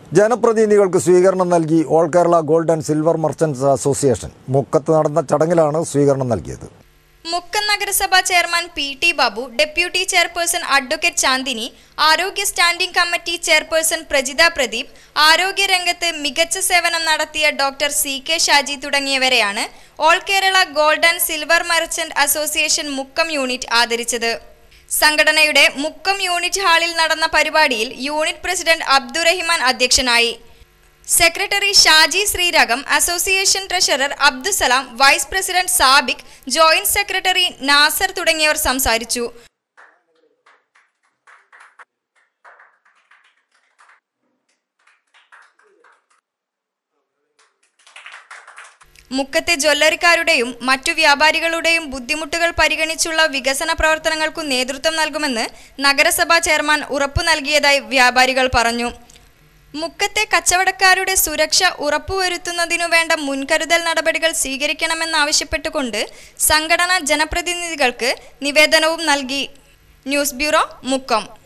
ജനപ്രതിനിധികൾക്ക് സ്വീകരണം നൽകി all Kerala gold and silver merchants association മുക്കത്ത് നടന്ന ചടങ്ങിലാണ് സ്വീകരണം നൽകിയത് മുക്കം നഗരസഭാ chairman P T Babu deputy chairperson advocate Chandini ആരോഗ്യ standing committee chairperson Prajitha Pradeep ആരോഗ്യ രംഗത്ത് മികച്ച സേവനം നടത്തിയ ഡോക്ടർ സി കെ ഷാജി തുടങ്ങിയവരെയാണ് all Kerala gold and silver merchant association Mukkam unit ആദരിച്ചത് സംഘടനയുടെ മുക്കം യൂണിറ്റ് ഹാളിൽ നടന്ന പരിപാടിയിൽ യൂണിറ്റ് പ്രസിഡന്റ് അബ്ദുറഹിമാൻ അധ്യക്ഷനായി secretary Shaji Sreerakam association treasurer Abdussalam vice president Sabik joint secretary Nasar തുടങ്ങിയവർ സംസാരിച്ചു മുക്കത്തെ ജ്വല്ലറിക്കാരുടെയും മറ്റു വ്യാപാരികളുടെയും ബുദ്ധിമുട്ടുകൾ പരിഗണിച്ചുള്ള വികസന പ്രവർത്തനങ്ങൾക്കു നേതൃത്വം നൽകുമെന്ന് നഗരസഭാ ചെയർമാൻ ഉറപ്പു നൽകിയതായി വ്യാപാരികൾ പറഞ്ഞു മുക്കത്തെ കച്ചവടക്കാരുടെ സുരക്ഷ ഉറപ്പുവരുത്തുന്നതിനു വേണ്ട മുൻകരുതൽ നടപടികൾ സ്വീകരിക്കണമെന്നാവശ്യപ്പെട്ടുകൊണ്ട് സംഘടന ജനപ്രതിനിധികൾക്ക് നിവേദനവും നൽകി ന്യൂസ് ബ്യൂറോ മുക്കം